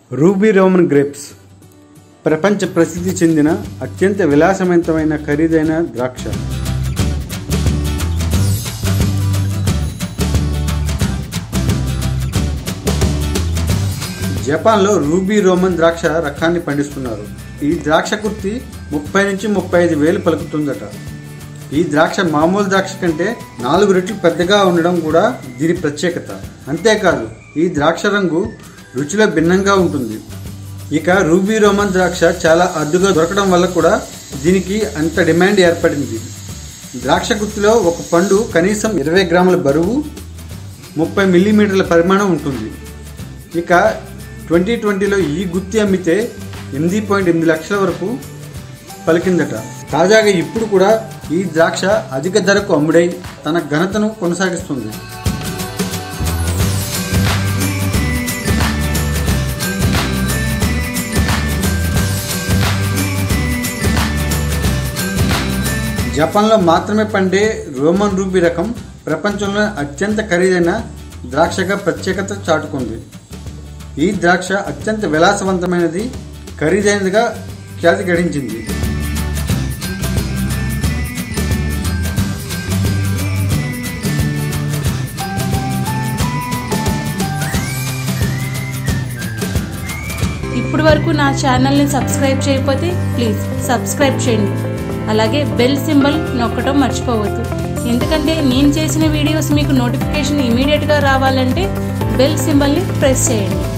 ruby Roman grapes ప్రపంచ ప్రసిద్ధి చెందిన అత్యంత విలాసవంతమైన ఖరీదైన ద్రాక్ష జపాన్లో రూబీ రోమన్ ద్రాక్ష రకాన్ని పండిస్తున్నారు ఈ ద్రాక్ష కుర్తి ముప్పై నుంచి ముప్పై ఐదు వేలు పలుకుతుందట ఈ ద్రాక్ష మామూలు ద్రాక్ష కంటే నాలుగు రెట్లు పెద్దగా ఉండడం కూడా దీని ప్రత్యేకత అంతేకాదు ఈ ద్రాక్ష రంగు రుచిలో భిన్నంగా ఉంటుంది ఇక రూబీ రోమన్ ద్రాక్ష చాలా అద్దుగా దొరకడం వల్ల కూడా దీనికి అంత డిమాండ్ ఏర్పడింది ద్రాక్ష గుత్తిలో ఒక పండు కనీసం ఇరవై గ్రాముల బరువు ముప్పై మిల్లీమీటర్ల పరిమాణం ఉంటుంది ఇక ట్వంటీ ట్వంటీలో ఈ గుత్తి అమ్మితే ఎనిమిది పాయింట్ ఎనిమిది లక్షల వరకు పలికిందట తాజాగా ఇప్పుడు కూడా ఈ ద్రాక్ష అధిక ధరకు అమ్ముడై తన ఘనతను కొనసాగిస్తుంది జపాన్లో మాత్రమే పండే రోమన్ రూబీ రకం ప్రపంచంలో అత్యంత ఖరీదైన ద్రాక్షగా ప్రత్యేకత చాటుకుంది ఈ ద్రాక్ష అత్యంత విలాసవంతమైనది ఖరీదైనదిగా ఖ్యాతి గడించింది ఇప్పుడు వరకు నా ఛానల్ని సబ్స్క్రైబ్ చేయకపోతే ప్లీజ్ సబ్స్క్రైబ్ చేయండి అలాగే బెల్ సింబల్ నొక్కడం మర్చిపోవద్దు ఎందుకంటే నేను చేసిన వీడియోస్ మీకు నోటిఫికేషన్ ఇమీడియట్గా రావాలంటే బెల్ సింబల్ని ప్రెస్ చేయండి